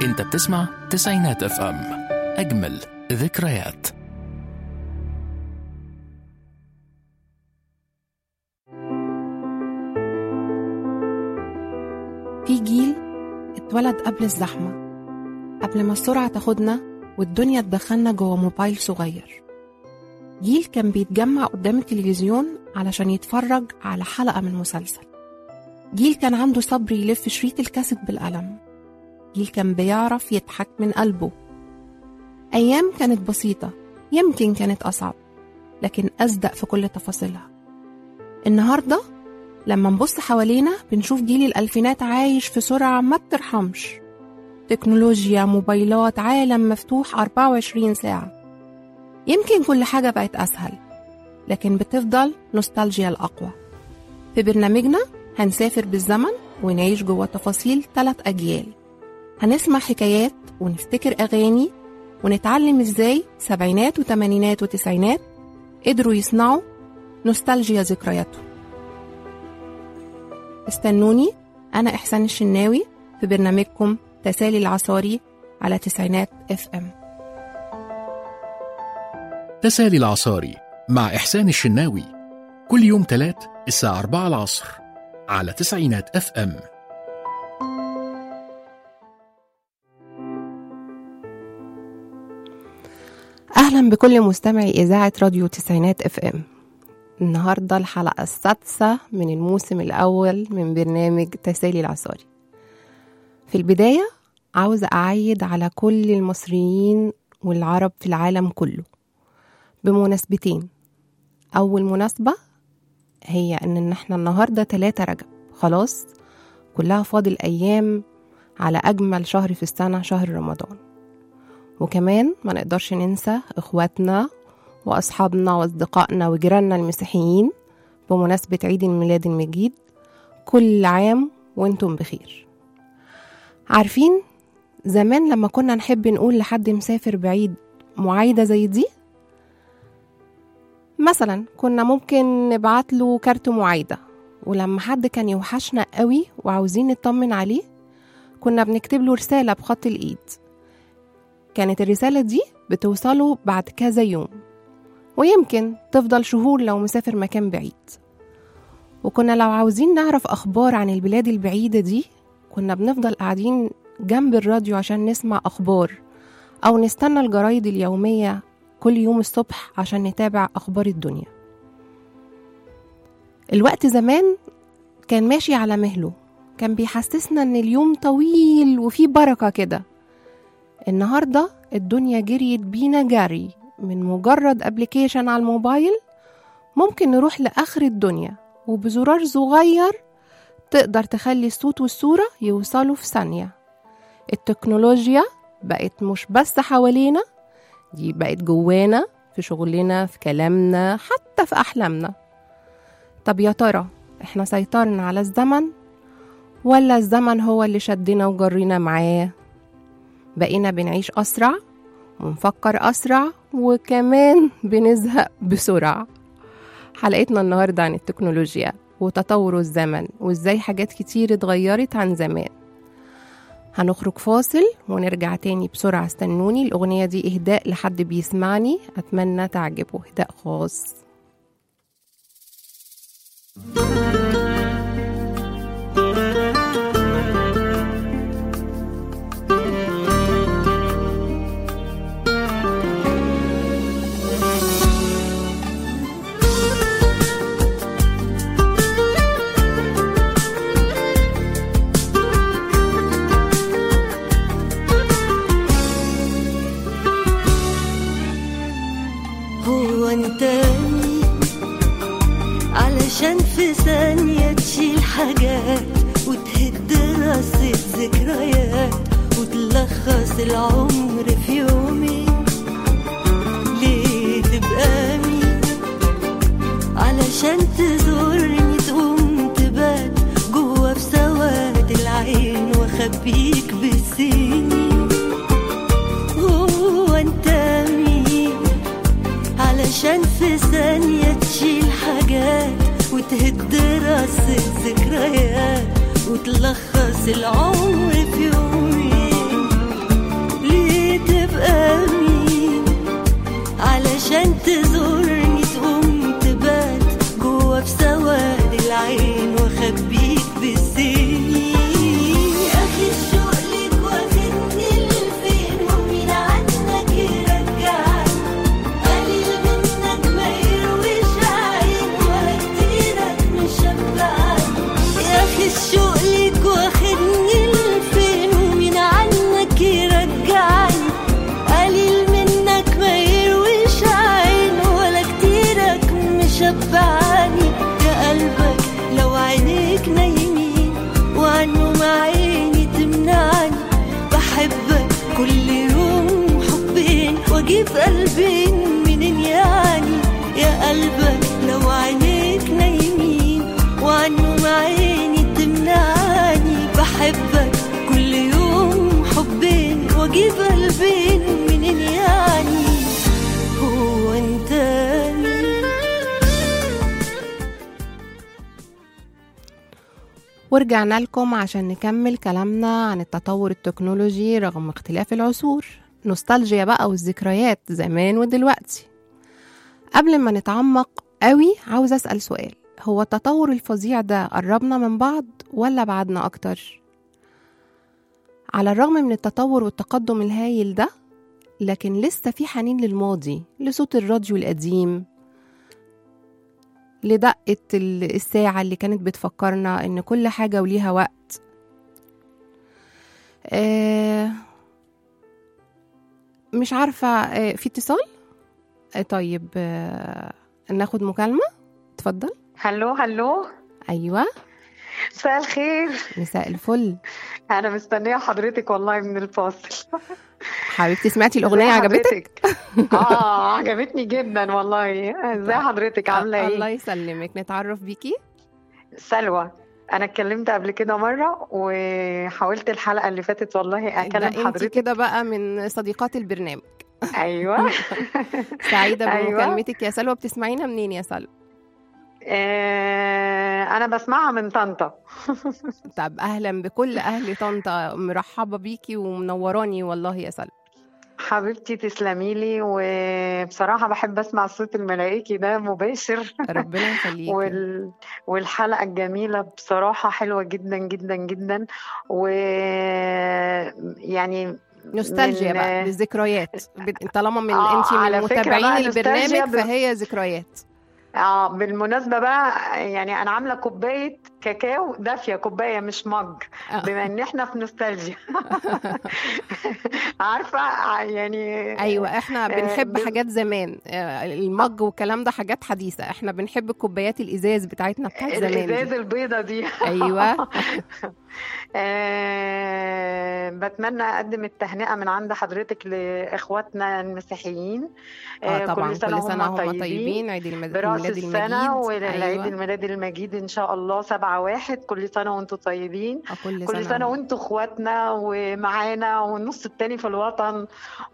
انت بتسمع تسعينات اف ام اجمل ذكريات في جيل اتولد قبل الزحمة قبل ما السرعة تاخدنا والدنيا تدخلنا جوه موبايل صغير جيل كان بيتجمع قدام التلفزيون علشان يتفرج على حلقة من مسلسل جيل كان عنده صبر يلف شريط الكاسيت بالقلم جيل كان بيعرف يضحك من قلبه أيام كانت بسيطة يمكن كانت أصعب لكن أصدق في كل تفاصيلها النهاردة لما نبص حوالينا بنشوف جيل الألفينات عايش في سرعة ما بترحمش تكنولوجيا موبايلات عالم مفتوح 24 ساعة يمكن كل حاجة بقت أسهل لكن بتفضل نوستالجيا الأقوى في برنامجنا هنسافر بالزمن ونعيش جوه تفاصيل ثلاث أجيال هنسمع حكايات ونفتكر أغاني ونتعلم إزاي سبعينات وتمانينات وتسعينات قدروا يصنعوا نوستالجيا ذكرياتهم استنوني أنا إحسان الشناوي في برنامجكم تسالي العصاري على تسعينات اف ام تسالي العصاري مع إحسان الشناوي كل يوم تلات الساعة 4 العصر على تسعينات اف ام أهلا بكل مستمعي إذاعة راديو تسعينات اف ام النهاردة الحلقة السادسة من الموسم الأول من برنامج تسالي العصاري في البداية عاوزة أعيد على كل المصريين والعرب في العالم كله بمناسبتين أول مناسبة هي إن إن إحنا النهاردة تلاتة رجب خلاص كلها فاضل أيام على أجمل شهر في السنة شهر رمضان وكمان ما نقدرش ننسى إخواتنا وأصحابنا وأصدقائنا وجيراننا المسيحيين بمناسبة عيد الميلاد المجيد كل عام وانتم بخير عارفين زمان لما كنا نحب نقول لحد مسافر بعيد معايدة زي دي مثلا كنا ممكن نبعت له كارت معايدة ولما حد كان يوحشنا قوي وعاوزين نطمن عليه كنا بنكتب له رسالة بخط الإيد كانت الرسالة دي بتوصله بعد كذا يوم ويمكن تفضل شهور لو مسافر مكان بعيد وكنا لو عاوزين نعرف أخبار عن البلاد البعيدة دي كنا بنفضل قاعدين جنب الراديو عشان نسمع أخبار أو نستنى الجرايد اليومية كل يوم الصبح عشان نتابع أخبار الدنيا الوقت زمان كان ماشي على مهله كان بيحسسنا إن اليوم طويل وفيه بركة كده النهاردة الدنيا جريت بينا جري من مجرد ابلكيشن على الموبايل ممكن نروح لآخر الدنيا وبزرار صغير تقدر تخلي الصوت والصورة يوصلوا في ثانية التكنولوجيا بقت مش بس حوالينا دي بقت جوانا في شغلنا في كلامنا حتى في أحلامنا طب يا ترى احنا سيطرنا على الزمن ولا الزمن هو اللي شدنا وجرينا معاه بقينا بنعيش أسرع ونفكر أسرع وكمان بنزهق بسرعة حلقتنا النهاردة عن التكنولوجيا وتطور الزمن وإزاي حاجات كتير اتغيرت عن زمان هنخرج فاصل ونرجع تاني بسرعة استنوني الأغنية دي إهداء لحد بيسمعني أتمنى تعجبه إهداء خاص هو انت مين علشان في ثانية تشيل حاجات وتهد رصة ذكريات وتلخص العمر في يومين ليه تبقى مين علشان تزورني تقوم تبات جوا في سواد العين واخبيك بالسنين هو انت مين علشان في ثانية تشيل حاجات وتهد رصة ذكريات وتلخص العمر في يومين مخبيك بالسنين يا أخي الشوق ليك واخدني لفين ومين عنك يرجعني قليل منك ما يرويش عين ولا كتيرك مشبعني يا أخي الشوق ليك واخدني لفين ومين عنك يرجعني قليل منك ما يرويش عين ولا كتيرك مشبعني يا قلبك لو عينيك نايمين وعنه مع عيني تمنعني بحبك كل يوم حبين واجيب قلبين منين يعني يا قلبك لو عينيك نايمين وعنه مع عيني تمنعني بحبك كل يوم حبين واجيب قلبين منين يعني هو انت مين ورجعنا لكم عشان نكمل كلامنا عن التطور التكنولوجي رغم اختلاف العصور نوستالجيا بقى والذكريات زمان ودلوقتي قبل ما نتعمق قوي عاوز أسأل سؤال هو التطور الفظيع ده قربنا من بعض ولا بعدنا أكتر؟ على الرغم من التطور والتقدم الهايل ده لكن لسه في حنين للماضي لصوت الراديو القديم لدقة ال- الساعة اللي كانت بتفكرنا إن كل حاجة وليها وقت آه مش عارفة آه في اتصال آه طيب آه ناخد مكالمة اتفضل هلو هلو أيوة مساء الخير مساء الفل انا مستنيه حضرتك والله من الفاصل حبيبتي سمعتي الأغنية إزي عجبتك؟ حضرتك؟ اه عجبتني جدا والله ازي حضرتك عامله الله ايه يسلمك نتعرف بيكي سلوى انا اتكلمت قبل كده مره وحاولت الحلقه اللي فاتت والله ده اكلم انت حضرتك كده بقى من صديقات البرنامج ايوه سعيدة أيوة. بمكالمتك يا سلوى بتسمعينا منين يا سلوى؟ آه انا بسمعها من طنطا طب اهلا بكل اهل طنطا مرحبه بيكي ومنوراني والله يا سلمى حبيبتي تسلمي لي وبصراحه بحب اسمع الصوت الملائكي ده مباشر ربنا يخليكي وال... والحلقة الجميلة بصراحة حلوة جدا جدا جدا و يعني نوستالجيا من- بقى بالذكريات ب- طالما من آه، انت من على فكرة متابعين بقى نوستالجيا البرنامج ب- فهي ذكريات اه بالمناسبة بقى يعني أنا عاملة كوباية كاكاو دافية كوباية مش مج آه. بما إن إحنا في نوستالجيا عارفة يعني ايوه احنا آه، بنحب ب- حاجات زمان آه، المج والكلام ده حاجات حديثه احنا بنحب الكوبايات الازاز بتاعتنا بتاعت زمان الإزاز دي. البيضة دي ايوه آه، بتمنى أقدم التهنئة من عند حضرتك لإخواتنا المسيحيين اه طبعا كل سنة كل سنه هم هم طيبين طيبين عيد المد- برأس الميلاد السنة المجيد والعيد ايوه الميلاد المجيد إن شاء الله سبعة واحد كل سنة وأنتم طيبين آه، كل كل سنة وأنتم إخواتنا ومعانا والنص التاني في الوطن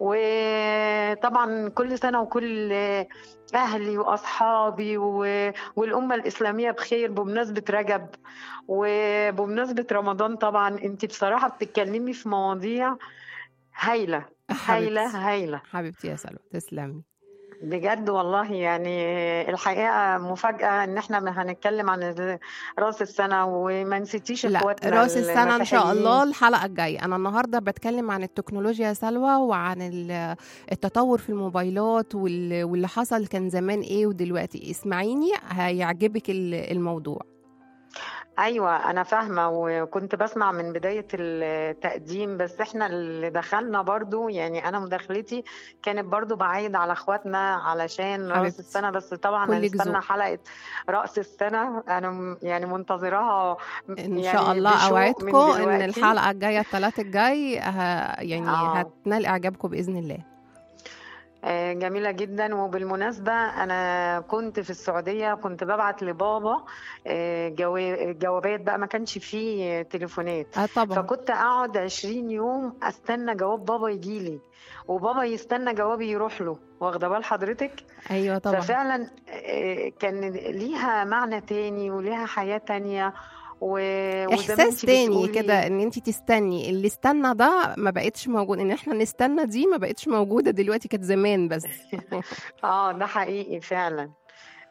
وطبعا كل سنة وكل أهلي وأصحابي و- والأمة الإسلامية بخير بمناسبة رجب وبمناسبة رمضان طبعا أنت بصراحة بتتكلمي في مواضيع هايلة هايلة حبيبتي هايلة حبيبتي يا سلوى تسلمي بجد والله يعني الحقيقة مفاجأة إن إحنا هنتكلم عن ال- رأس السنة وما نسيتيش لا إخواتنا راس السنة إن شاء المسيحيين. الله الحلقة الجاية أنا النهاردة بتكلم عن التكنولوجيا يا سلوى وعن ال- التطور في الموبايلات وال- واللي حصل كان زمان إيه ودلوقتي اسمعيني هيعجبك ال- الموضوع أيوة أنا فاهمة وكنت بسمع من بداية التقديم بس إحنا اللي دخلنا برضو يعني أنا مداخلتي كانت برضو بعيد على إخواتنا علشان رأس حبيبتي. السنة بس طبعا كلك هنستنى ذوق. حلقة رأس السنة أنا م- يعني منتظراها إن يعني شاء الله بشوق من أوعدكم إن دلوقتي. الحلقة الجاية الثلاث الجاي ه- يعني آه. هتنال إعجابكم بإذن الله آه، جميلة جدا وبالمناسبة أنا كنت في السعودية كنت ببعت لبابا آه، جوا- جوابات بقى ما كانش فيه تليفونات اه طبعا فكنت أقعد 20 يوم أستنى جواب بابا يجيلي وبابا يستنى جوابي يروح له واخدة بال حضرتك أيوة طبعا ففعلا آه، كان ليها معنى تاني وليها حياة تانية و... وزي ما احساس انتي تاني بتقولي- كده ان انت تستني اللي استنى ده ما بقتش موجود ان احنا نستنى دي ما بقتش موجوده دلوقتي كانت زمان بس اه ده حقيقي فعلا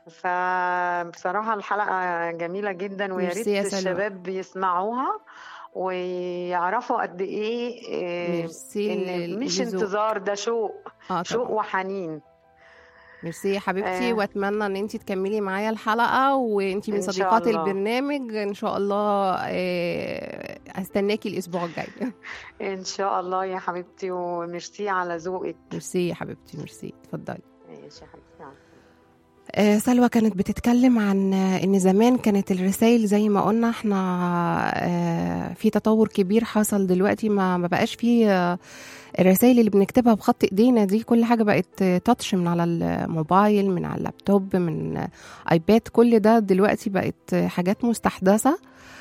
فبصراحة الحلقة جميلة جدا ويا ميرسي يا ريت سلوى. الشباب يسمعوها ويعرفوا قد ايه إيه، ميرسي إن لل- مش لذوقك. انتظار ده شوق اه شوق طبعا وحنين ميرسي يا حبيبتي آه. واتمنى ان انت تكملي معايا الحلقه وانت من إن شاء صديقات الله. البرنامج ان شاء الله آه، هستناكي الاسبوع الجاي ان شاء الله يا حبيبتي وميرسي على ذوقك ميرسي يا حبيبتي ميرسي اتفضلي ماشي يا حبيبتي مع السلامة. آه، سلوى كانت بتتكلم عن آه، ان زمان كانت الرسائل زي ما قلنا احنا آه، في تطور كبير حصل دلوقتي ما ما بقاش في آه، الرسائل اللي بنكتبها بخط ايدينا دي كل حاجه بقت آه، تاتش من على الموبايل من على اللابتوب من آه، ايباد كل ده دلوقتي بقت آه، حاجات مستحدثه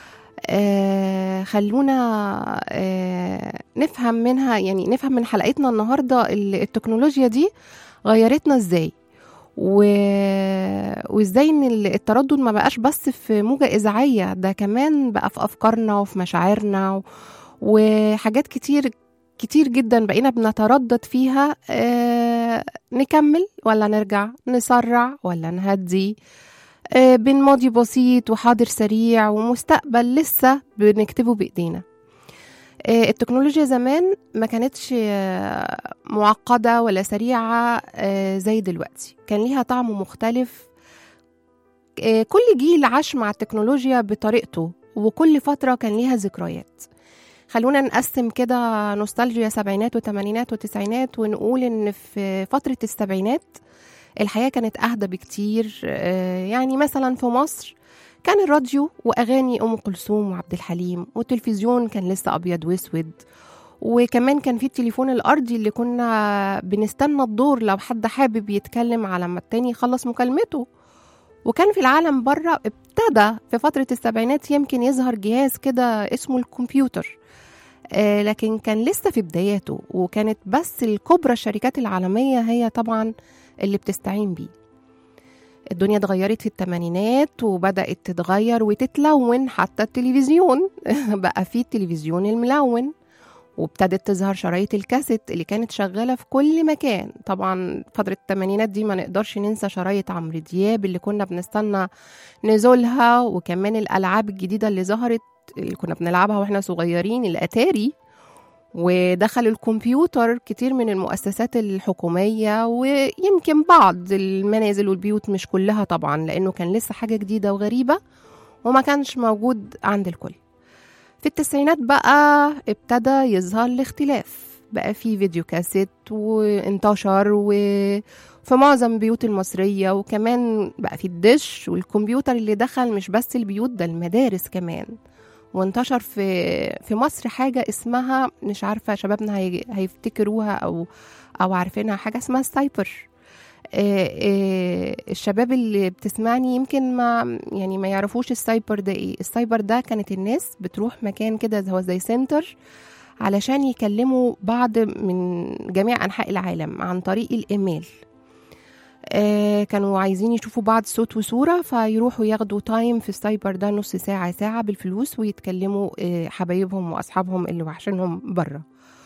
آه خلونا آه نفهم منها يعني نفهم من حلقتنا النهارده ال- التكنولوجيا دي غيرتنا ازاي و... وازاي ان ال- التردد ما بقاش بس في موجة إذاعية ده كمان بقى في أفكارنا وفي مشاعرنا و... وحاجات كتير كتير جدا بقينا بنتردد فيها آه نكمل ولا نرجع نسرع ولا نهدي آه بين ماضي بسيط وحاضر سريع ومستقبل لسه بنكتبه بإيدينا آه، التكنولوجيا زمان ما كانتش آه، معقدة ولا سريعة آه، زي دلوقتي كان ليها طعم مختلف آه، كل جيل عاش مع التكنولوجيا بطريقته وكل فترة كان ليها ذكريات خلونا نقسم كده نوستالجيا سبعينات وثمانينات وتسعينات ونقول ان في فترة السبعينات الحياة كانت أهدى بكتير آه، يعني مثلا في مصر كان الراديو وأغاني أم كلثوم وعبد الحليم والتلفزيون كان لسه أبيض وأسود وكمان كان في التليفون الأرضي اللي كنا بنستنى الدور لو حد حابب يتكلم على ما التاني يخلص مكالمته وكان في العالم بره ابتدى في فترة السبعينات يمكن يظهر جهاز كده اسمه الكمبيوتر آه لكن كان لسه في بداياته وكانت بس الكبرى الشركات العالمية هي طبعا اللي بتستعين بيه الدنيا اتغيرت في الثمانينات وبدأت تتغير وتتلون حتى التلفزيون بقى في التلفزيون الملون وابتدت تظهر شرايط الكاسيت اللي كانت شغالة في كل مكان طبعا فترة الثمانينات دي ما نقدرش ننسى شرايط عمرو دياب اللي كنا بنستنى نزولها وكمان الألعاب الجديدة اللي ظهرت اللي كنا بنلعبها واحنا صغيرين الأتاري ودخل الكمبيوتر كتير من المؤسسات الحكومية ويمكن بعض المنازل والبيوت مش كلها طبعا لأنه كان لسه حاجة جديدة وغريبة وما كانش موجود عند الكل في التسعينات بقى ابتدى يظهر الاختلاف بقى في فيديو كاسيت وانتشر وفي معظم البيوت المصرية وكمان بقى في الدش والكمبيوتر اللي دخل مش بس البيوت ده المدارس كمان وانتشر في في مصر حاجة اسمها مش عارفة شبابنا هي هيفتكروها أو أو عارفينها حاجة اسمها السايبر آه، آه، الشباب اللي بتسمعني يمكن ما يعني ما يعرفوش السايبر ده ايه السايبر ده كانت الناس بتروح مكان كده هو زي سنتر علشان يكلموا بعض من جميع أنحاء العالم عن طريق الإيميل آه، كانوا عايزين يشوفوا بعض صوت وصورة فيروحوا ياخدوا تايم في السايبر ده نص ساعة ساعة بالفلوس ويتكلموا آه، حبايبهم وأصحابهم اللي وحشنهم بره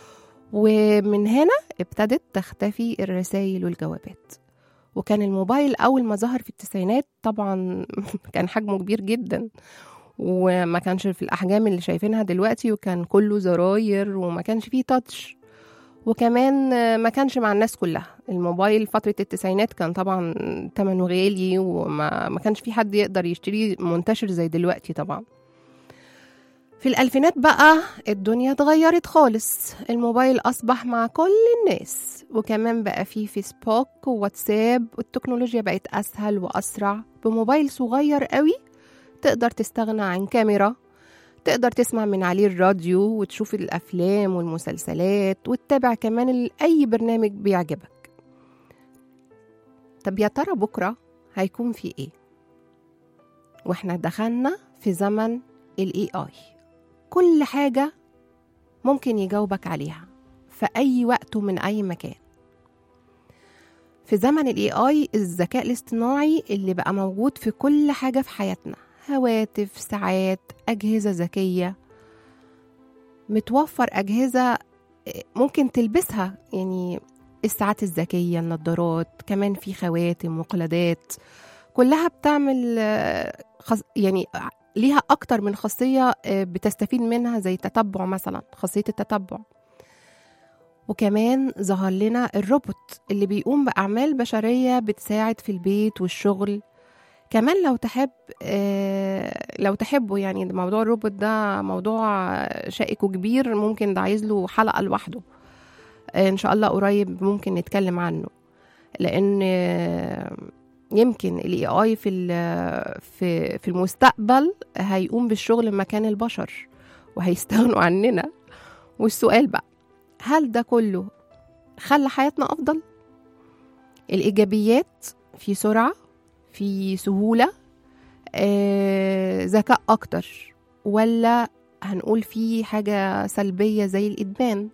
ومن هنا ابتدت تختفي الرسائل والجوابات وكان الموبايل أول ما ظهر في التسعينات طبعا كان حجمه كبير جدا وما كانش في الأحجام اللي شايفينها دلوقتي وكان كله زراير وما كانش فيه تاتش وكمان آه، ما كانش مع الناس كلها الموبايل فترة التسعينات كان طبعا تمنه غالي وما ما كانش في حد يقدر يشتريه منتشر زي دلوقتي طبعا في الألفينات بقى الدنيا اتغيرت خالص الموبايل أصبح مع كل الناس وكمان بقى فيه فيسبوك وواتساب والتكنولوجيا بقت أسهل وأسرع بموبايل صغير قوي تقدر تستغنى عن كاميرا تقدر تسمع من عليه الراديو وتشوف الأفلام والمسلسلات وتتابع كمان ال- أي برنامج بيعجبك طب يا ترى بكرة هيكون في إيه؟ وإحنا دخلنا في زمن ال AI كل حاجة ممكن يجاوبك عليها في أي وقت ومن أي مكان في زمن ال AI الذكاء الاصطناعي اللي بقى موجود في كل حاجة في حياتنا هواتف ساعات أجهزة ذكية متوفر أجهزة ممكن تلبسها يعني الساعات الذكية النظارات كمان في خواتم وقلادات كلها بتعمل آه، خص... يعني ليها أكتر من خاصية آه، بتستفيد منها زي التتبع مثلا خاصية التتبع وكمان ظهر لنا الروبوت اللي بيقوم بأعمال بشرية بتساعد في البيت والشغل كمان لو تحب آه، لو تحبوا يعني ده موضوع الروبوت ده موضوع شائك وكبير ممكن ده عايز له حلقة لوحده آه، ان شاء الله قريب ممكن نتكلم عنه لان آه، يمكن الاي اي في ال- في في المستقبل هيقوم بالشغل مكان البشر وهيستغنوا عننا والسؤال بقى هل ده كله خلى حياتنا افضل الايجابيات في سرعه في سهوله آه، ذكاء اكتر ولا هنقول في حاجه سلبيه زي الادمان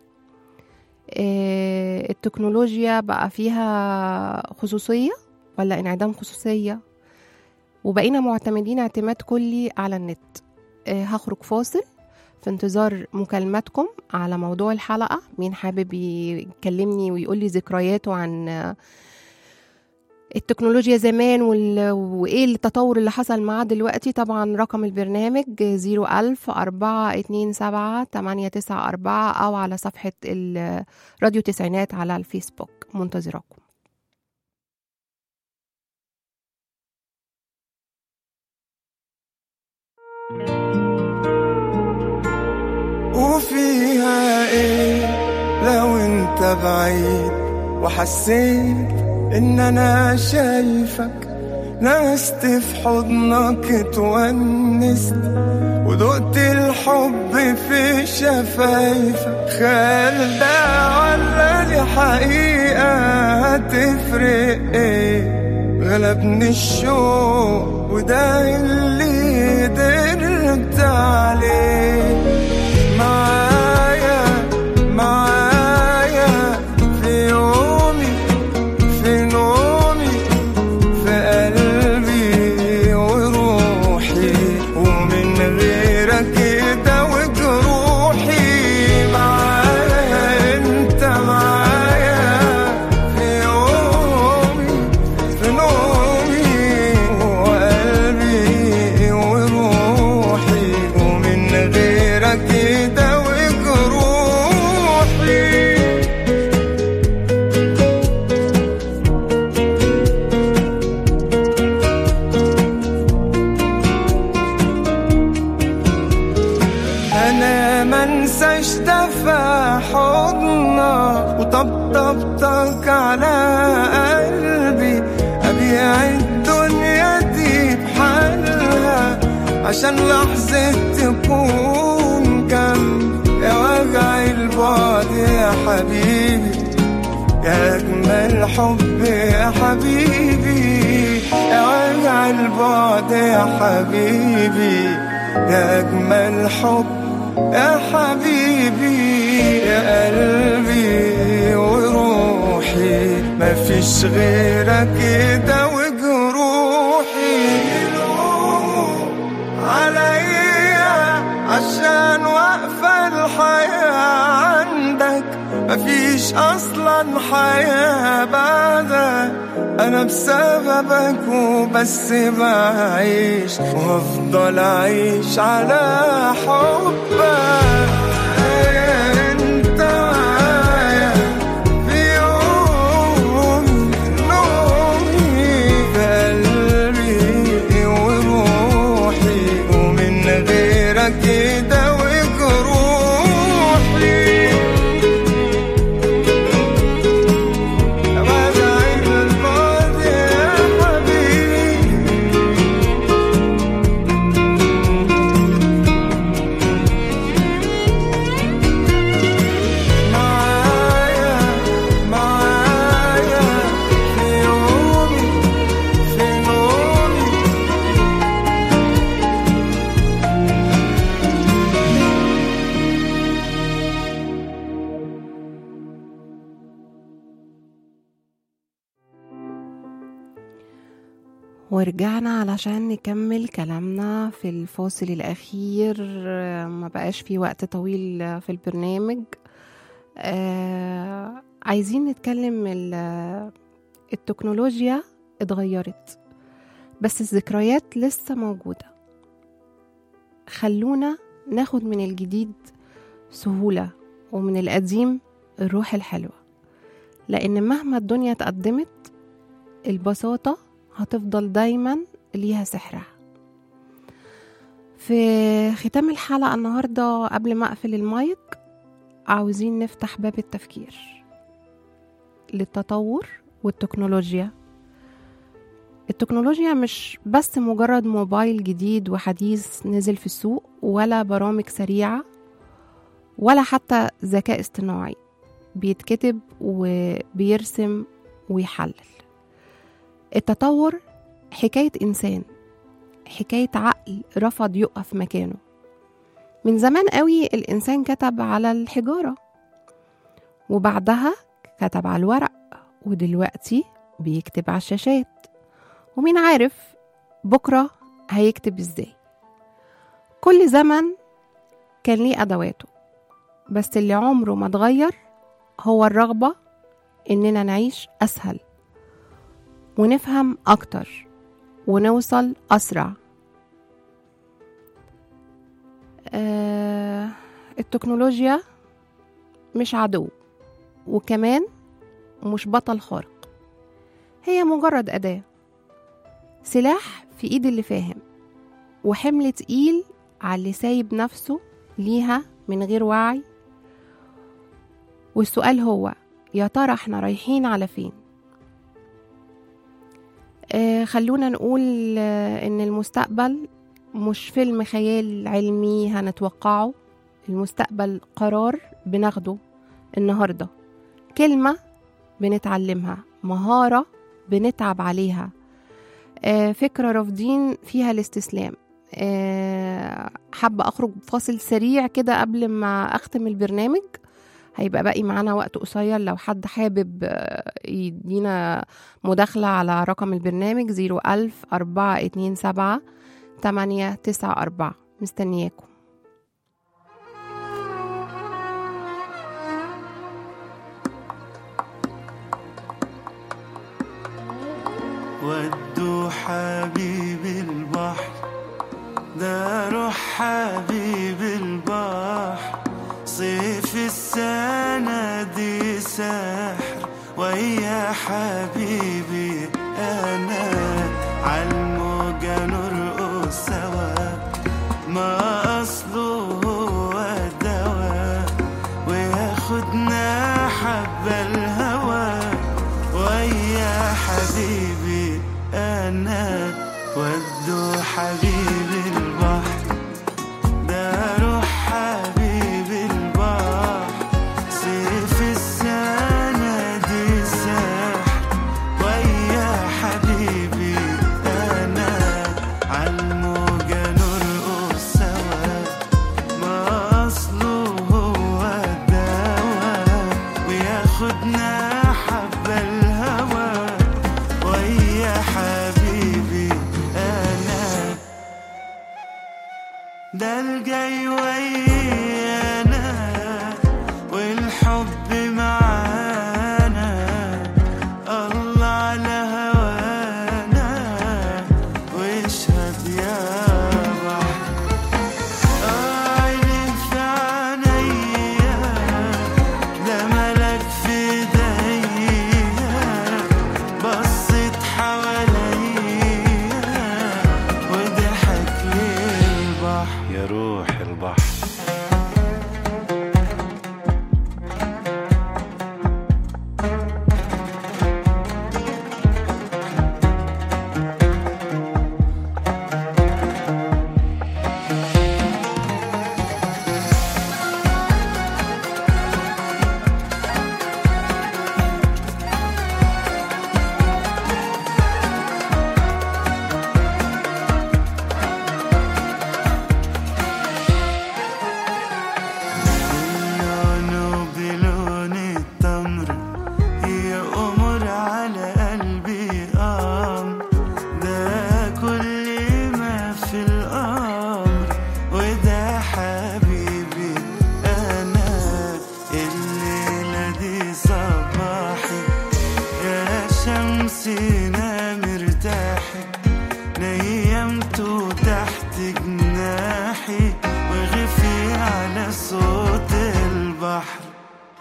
آه، التكنولوجيا بقى فيها خصوصيه ولا انعدام خصوصيه وبقينا معتمدين اعتماد كلي على النت آه، هخرج فاصل في انتظار مكالماتكم على موضوع الحلقة مين حابب يكلمني ويقول لي ذكرياته عن آه، التكنولوجيا زمان وال... وإيه التطور اللي حصل معاه دلوقتي طبعا رقم البرنامج 01000 427 894 أو على صفحة ال- راديو تسعينات على الفيسبوك منتظراكم وفيها ايه لو انت بعيد وحسيت ان انا شايفك نست في حضنك اتونست ودقت الحب في شفايفك خيال ده ولا دي حقيقة هتفرق ايه غلبني الشوق وده اللي قدرت عليه معايا معايا في يومي في نومي في قلبي وروحي ومن غيرك كده وجروحي معايا انت معايا في يومي في نومي وقلبي وروحي ومن غيرك كده وجروحي انا منساش دفع حضنك وطبطبتك على قلبي ابيع الدنيا دي بحالها عشان لحظة تكون جنبي يا وجع البعد يا حبيبي يا أجمل حب يا حبيبي يا وجع البعد يا حبيبي يا أجمل حب يا حبيبي يا قلبي وروحي مفيش غيرك كده وجروحي يلوموا عليا عشان واقفة الحياة عندك مفيش أصلا حياة بعدك أنا بسببك وبس بعيش وأفضل أعيش على حبك أنت معايا في يوم نومي في قلبي وروحي ومن غيرك كده وجروحي وجع البعد يا حبيبي معايا معايا في يومي في نومي ورجعنا علشان نكمل كلامنا في الفاصل الأخير آه، ما بقاش في وقت طويل آه، في البرنامج آه عايزين نتكلم ال- التكنولوجيا اتغيرت بس الذكريات لسه موجودة خلونا ناخد من الجديد سهولة ومن القديم الروح الحلوة لأن مهما الدنيا تقدمت البساطة هتفضل دايما ليها سحرها في ختام الحلقة النهاردة قبل ما أقفل المايك عاوزين نفتح باب التفكير للتطور والتكنولوجيا التكنولوجيا مش بس مجرد موبايل جديد وحديث نزل في السوق ولا برامج سريعة ولا حتى ذكاء اصطناعي بيتكتب وبيرسم ويحلل التطور حكاية إنسان حكاية عقل رفض يقف مكانه من زمان قوي الإنسان كتب على الحجارة وبعدها كتب على الورق ودلوقتي بيكتب على الشاشات ومين عارف بكرة هيكتب ازاي كل زمن كان ليه أدواته بس اللي عمره ما اتغير هو الرغبة إننا نعيش أسهل ونفهم أكتر ونوصل أسرع آه التكنولوجيا مش عدو وكمان مش بطل خارق هي مجرد أداة سلاح في إيد اللي فاهم وحمل تقيل على اللي سايب نفسه ليها من غير وعي والسؤال هو يا ترى احنا رايحين على فين آه خلونا نقول آه ان المستقبل مش فيلم خيال علمي هنتوقعه المستقبل قرار بناخده النهارده كلمه بنتعلمها مهاره بنتعب عليها آه فكره رافضين فيها الاستسلام آه حابه اخرج فاصل سريع كده قبل ما اختم البرنامج هيبقى باقي معانا وقت قصير لو حد حابب آه، يدينا مداخلة على رقم البرنامج زيرو ألف أربعة اتنين سبعة تمانية تسعة أربعة مستنياكم ودوا حبيب البحر ده روح حبيب البحر صيف السنة دي سحر ويا حبيبي أنا عالموجة نرقص سوا ما أصله هو الدواء وياخدنا حبة الهوى ويا حبيبي أنا ودوا حبيبي البحر ده روح حبيبي البحر سيف السنة دي سحر ويا حبيبي أنا عالموجة نرقص سوا ما أصله هو الدواء وياخدنا حبة الهوى ويا حبيبي أنا ده الجاي ويانا والحب معانا الله على هوانا واشهد يا بحر عيني في عينيا ده ملك في ايديا بصيت حواليا وضحك لي البحر يا روح البحر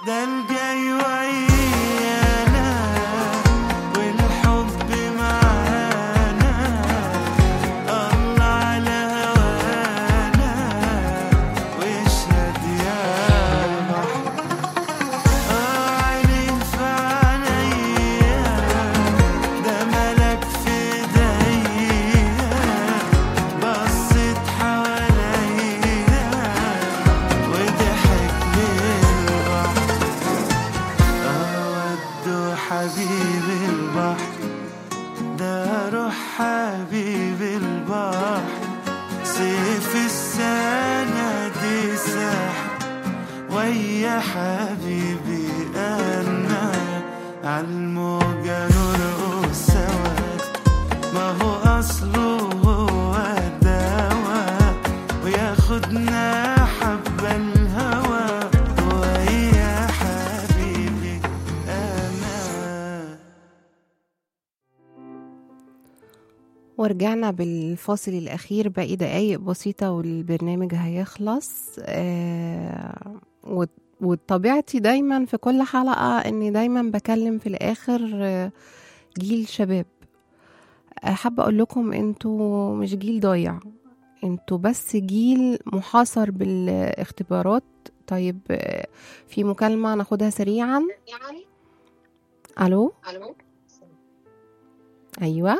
ده الجاي ويانا والحب معانا الله على هوانا واشهد يا بحر آه عينين في عينيا ده ملك في ايديا بصيت حواليا وضحك للبحر أودوا حبيب البحر ده روح حبيب البحر سيف السنة دي سحر ويا حبيبي أنا عالموجة نرقص سوا ما هو أصله هو الدواء وياخدنا حبة الهوى ويا حبيبي أنا ورجعنا بالفاصل الأخير باقي دقايق بسيطة والبرنامج هيخلص آه وط- وطبيعتي دايما في كل حلقة إني دايما بكلم في الآخر آه، جيل شباب آه، حابة أقول لكم أنتوا مش جيل ضايع أنتوا بس جيل محاصر بالاختبارات طيب آه، في مكالمة ناخدها سريعا ألو الو أيوة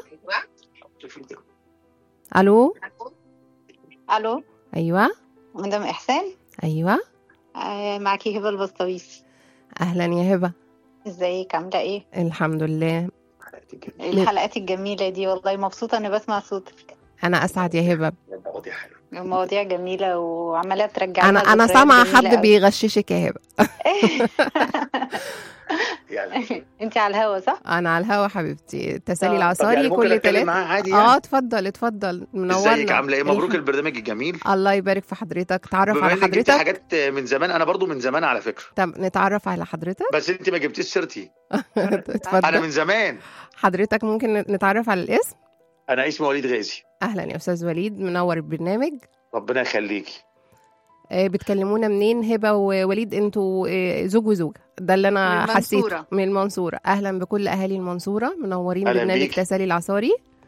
ألو الو أيوة مدام احسان أيوة آه معاكي هبه البسطويس أهلا يا هبة ازيك عامله ايه الحمد لله الحلقات الجميله دي والله مبسوطه اني بسمع صوتك أنا أسعد يا هبة المواضيع جميله وعماله ترجع أنا أنا سامعة حد بيغششك يا هبة انت على الهوا صح أنا على الهوا حبيبتي تسالي طب العصاري يعني ممكن كل اتكلم تلات معاها عادي اه يعني اتفضل اتفضل منورنا ازيك عامله ايه مبروك الح- البرنامج الجميل الله يبارك في حضرتك تعرف بما على انك جبتي حضرتك حاجات من زمان انا برضو من زمان على فكره طب نتعرف على حضرتك بس انت ما جبتيش سيرتي انا اتفضل من زمان حضرتك ممكن نتعرف على الاسم انا اسمي وليد غازي اهلا يا استاذ وليد منور البرنامج ربنا يخليكي آه، بتكلمونا منين هبه ووليد انتوا آه، زوج وزوجه ده اللي انا من حسيته المنصورة. من المنصوره اهلا بكل اهالي المنصوره منورين أهلا برنامج بيك. تسالي العصاري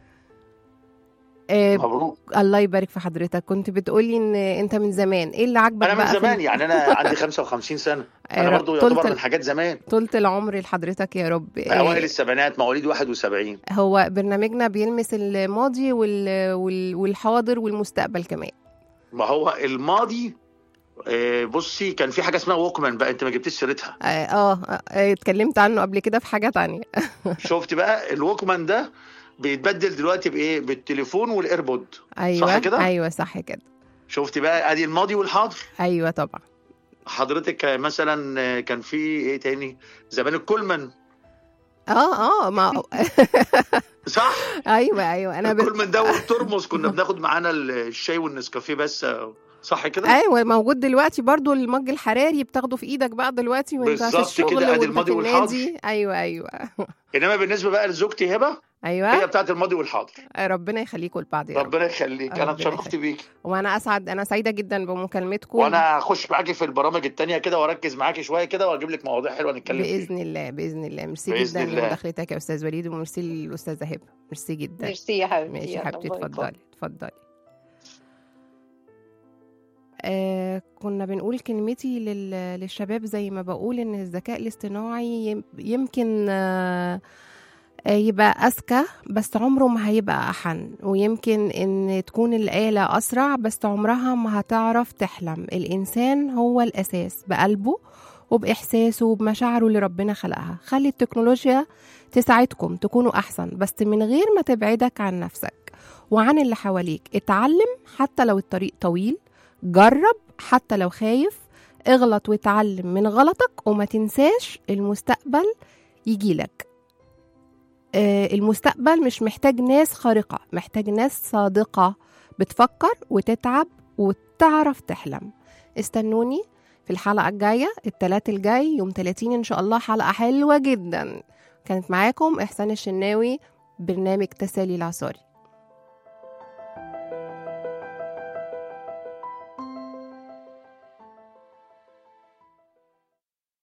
آه، مبروك الله يبارك في حضرتك كنت بتقولي ان انت من زمان ايه اللي عاجبك انا من بقى في زمان يعني انا عندي 55 سنه انا آه، برضو طولت يعتبر ال- من حاجات زمان طولة العمر لحضرتك يا رب آه، اوائل السبعينات مواليد 71 هو برنامجنا بيلمس الماضي وال... وال... والحاضر والمستقبل كمان ما هو الماضي آه، بصي كان في حاجه اسمها ووكمان بقى انت ما جبتيش سيرتها اه آه، آه، اتكلمت عنه قبل كده في حاجة تانية شفت بقى الووكمان ده بيتبدل دلوقتي بايه بالتليفون والايربود ايوه صح كده؟ ايوه صح كده شفت بقى ادي الماضي والحاضر ايوه طبعا حضرتك مثلا كان في ايه تاني زمان الكولمان اه اه ما صح ايوه ايوه انا بس الكولمان ده والترمس كنا بناخد معانا الشاي والنسكافيه بس صح كده ايوه موجود دلوقتي برضو المج الحراري بتاخده في ايدك بقى دلوقتي وانت في بالظبط الشغل كده، ادي وانت الماضي في والحاضر. النادي ايوه ايوه انما بالنسبه بقى لزوجتي هبه هي ايوه بتاعت الماضي والحاضر ربنا يخليكم لبعض يا رب ربنا يخليك انا ربنا اتشرفت يخليك. بيك وانا اسعد انا سعيده جدا بمكالمتكم وانا هخش معاكي في البرامج التانية كده واركز معاكي شويه كده واجيب لك مواضيع حلوه نتكلم فيها باذن الله باذن الله ميرسي بإذن جدا الله. لمداخلتك يا استاذ وليد وميرسي للاستاذه هبه ميرسي جدا ميرسي يا حبيبتي ماشي يا يلا، حبيبتي باي باي. اتفضلي اتفضلي آه كنا بنقول كلمتي لل... للشباب زي ما بقول ان الذكاء الاصطناعي يم- يمكن آه آه، يبقى أذكى بس عمره ما هيبقى أحن ويمكن إن تكون الآلة أسرع بس عمرها ما هتعرف تحلم الإنسان هو الأساس بقلبه وبإحساسه وبمشاعره اللي ربنا خلقها خلي التكنولوجيا تساعدكم تكونوا أحسن بس من غير ما تبعدك عن نفسك وعن اللي حواليك اتعلم حتى لو الطريق طويل جرب حتى لو خايف اغلط واتعلم من غلطك وما تنساش المستقبل يجيلك آه، المستقبل مش محتاج ناس خارقة محتاج ناس صادقة بتفكر وتتعب وتعرف تحلم استنوني في الحلقة الجاية التلات الجاي يوم 30 إن شاء الله حلقة حلوة جدا كانت معاكم إحسان الشناوي برنامج تسالي العصاري